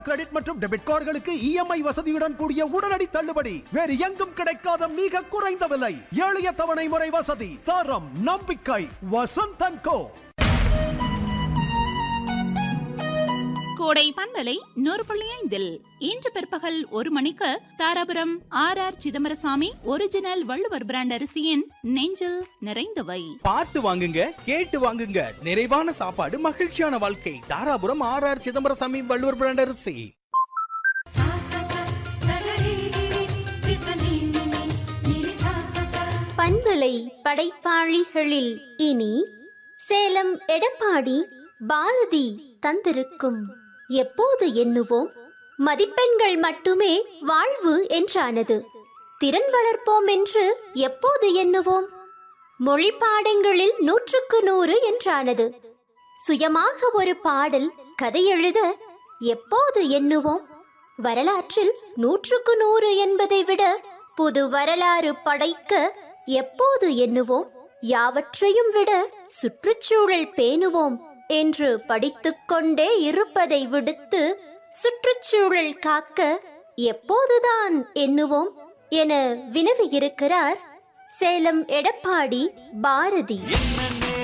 credit மற்றும் debit கார்டுகளுக்கு EMI வசதியுடன் கூடிய உடனடி தள்ளுபடி வேறு எங்கும் கிடைக்காத மிக குறைந்த விலை எளிய தவணை முறை வசதி தரம் நம்பிக்கை வசந்தன் கோ கோடை பண்பலை நூறு புள்ளி ஐந்தில் இன்று பிற்பகல் ஒரு மணிக்கு Dharapuram R R Chidambarasamy original Valluvar brand அரிசியின் நெஞ்சில் நிறைந்தவை பார்த்து வாங்குங்க கேட்டு வாங்குங்க நிறைவான சாப்பாடு மகிழ்ச்சியான வாழ்க்கை Dharapuram R R Chidambarasamy Valluvar brand அரிசி सा सा सा सगरिगिरि विसनिनिनि निरि सा सा सा பண்பலை படைப்பாளிகளில் இனி சேலம் எடப்பாடி பாரதி தந்திருக்கும் எப்போது எண்ணுவோம் மதிப்பெண்கள் மட்டுமே வாழ்வு என்றானது திறன் வளர்ப்போம் என்று எப்போது எண்ணுவோம் மொழி பாடங்களில் நூற்றுக்கு நூறு என்றானது சுயமாக ஒரு பாடல் கதை எழுத எப்போது எண்ணுவோம் வரலாற்றில் நூற்றுக்கு நூறு என்பதை விட புது வரலாறு படைக்க எப்போது எண்ணுவோம் யாவற்றையும் விட சுற்றுச்சூழல் பேணுவோம் என்று படித்துக்கொண்டே இருப்பதை விடுத்து சுற்றுச்சூழல் காக்க எப்போதுதான் எண்ணுவோம் என வினவியிருக்கிறார் சேலம் எடப்பாடி பாரதி என்ன